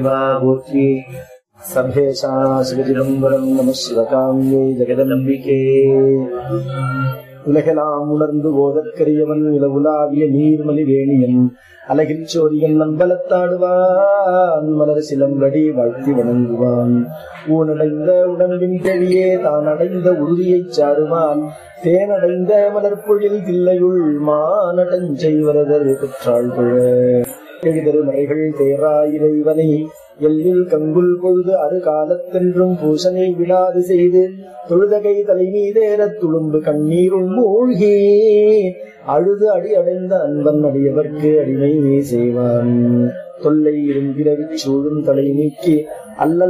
போற்றி சர்வேஷா சிவஜிதம்பரம் நம சிவகாமியை ஜெகதம்பிகே உலகெல்லாம் உணர்ந்து ஓதற்கரியவன் இளவுலாவிய நீர்மலி வேணியன் அலகில் சோரியன் நம்பலத்தாடுவான் மலர் சிலம்படி வாழ்த்தி வணங்குவான் ஊனடைந்த உடம்பின் கழியே தான் அடைந்த உறுதியைச் சாருவான் தேனடைந்த மலர்பொழில் தில்லையுள் மானடஞ்செய்வரதர் பெற்றாள் புழ எழுதரு மறைகள் தேரா இறைவனை எல்லில் கங்குல் பொழுது அரு காலத்தென்றும் பூசனை விடாது செய்து தொழுதகை தலை மீதேறத் துளும்பு கண்ணீருள் மூழ்கி அழுது அடி அடைந்த அன்பன் அடியவர்க்கு அடிமை செய்வான் தொல்லை இரும்பிரவிச் சூழும் தலை நீக்கி அல்லல்